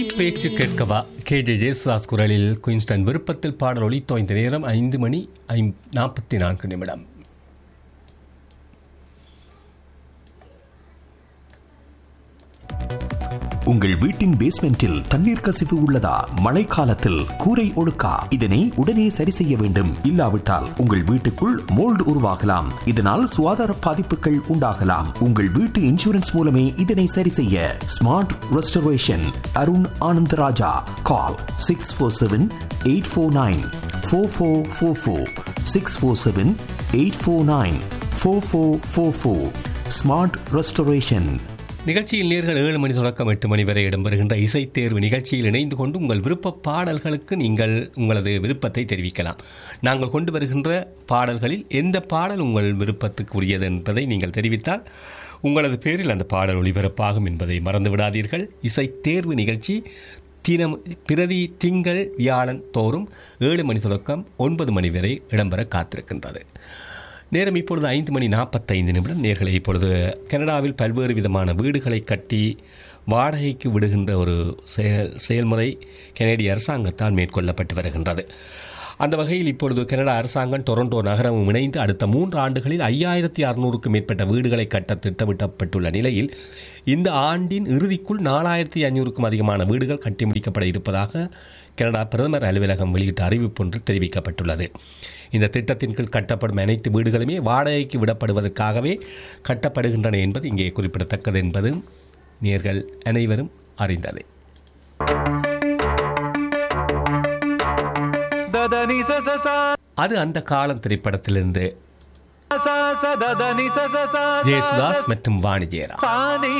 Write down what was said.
பேச்சு கேட்கவா K J Yesudas குரலில் குயின்ஸ்டன் விருப்பத்தில் பாடல் ஒலித்தோ இந்த நேரம் ஐந்து மணி ஐம் நாற்பத்தி நான்கு நிமிடம் உங்கள் வீட்டின் பேஸ்மெண்டில் தண்ணீர் கசிவு உள்ளதா மழைக்காலத்தில் கூரை ஒழுக்கா இதனை உடனே சரி செய்ய வேண்டும் இல்லாவிட்டால் உங்கள் வீட்டுக்குள் மோல்டு உருவாகலாம் இதனால் சுகாதார பாதிப்புகள் உண்டாகலாம் உங்கள் வீட்டு இன்சூரன்ஸ் மூலமே இதனை சரி செய்ய smart restoration Arun Anandaraja call six four seven eight four nine four four four four six four seven eight four nine four four four four smart restoration நிகழ்ச்சியில் நேர்கள் ஏழு மணி தொடக்கம் எட்டு மணி வரை இடம்பெறுகின்ற இசைத் தேர்வு நிகழ்ச்சியில் இணைந்து கொண்டு உங்கள் விருப்ப பாடல்களுக்கு நீங்கள் உங்களது விருப்பத்தை தெரிவிக்கலாம் நாங்கள் கொண்டு வருகின்ற பாடல்களில் எந்த பாடல் உங்கள் விருப்பத்துக்கு உரியது என்பதை நீங்கள் தெரிவித்தால் உங்களது பேரில் அந்த பாடல் ஒளிபரப்பாகும் என்பதை மறந்து விடாதீர்கள் இசைத் தேர்வு நிகழ்ச்சி தினம் பிரதி திங்கள் வியாழன் தோறும் ஏழு மணி தொடக்கம் ஒன்பது மணி வரை இடம்பெற காத்திருக்கின்றது நேரம் இப்பொழுது ஐந்து மணி நாற்பத்தைந்து நிமிடம் நேர்களை இப்பொழுது கனடாவில் பல்வேறு விதமான வீடுகளை கட்டி வாடகைக்கு விடுகின்ற ஒரு செயல் செயல்முறை கனேடிய அரசாங்கத்தால் மேற்கொள்ளப்பட்டு வருகின்றது அந்த வகையில் இப்பொழுது கனடா அரசாங்கம் டொரண்டோ நகரமும் இணைந்து அடுத்த மூன்று ஆண்டுகளில் ஐயாயிரத்தி அறுநூறுக்கும் மேற்பட்ட வீடுகளை கட்ட திட்டமிட்டப்பட்டுள்ள நிலையில் இந்த ஆண்டின் இறுதிக்குள் நாலாயிரத்தி ஐநூறுக்கும் அதிகமான வீடுகள் கட்டி முடிக்கப்பட இருப்பதாக கனடா பிரதமர் அலுவலகம் வெளியிட்ட அறிவிப்பு ஒன்று தெரிவிக்கப்பட்டுள்ளது இந்த திட்டத்தின் கீழ் கட்டப்படும் அனைத்து வீடுகளுமே வாடகைக்கு விடப்படுவதற்காகவே கட்டப்படுகின்றன என்பது இங்கே குறிப்பிடத்தக்கது என்பது நேர்கள் அனைவரும் அறிந்ததே దదని స స స அது அந்த காலம் திரைப்படத்திலிருந்து స స దదని స స స ஜேசுதாஸ் மற்றும் வாணி ஜெயராம் సాని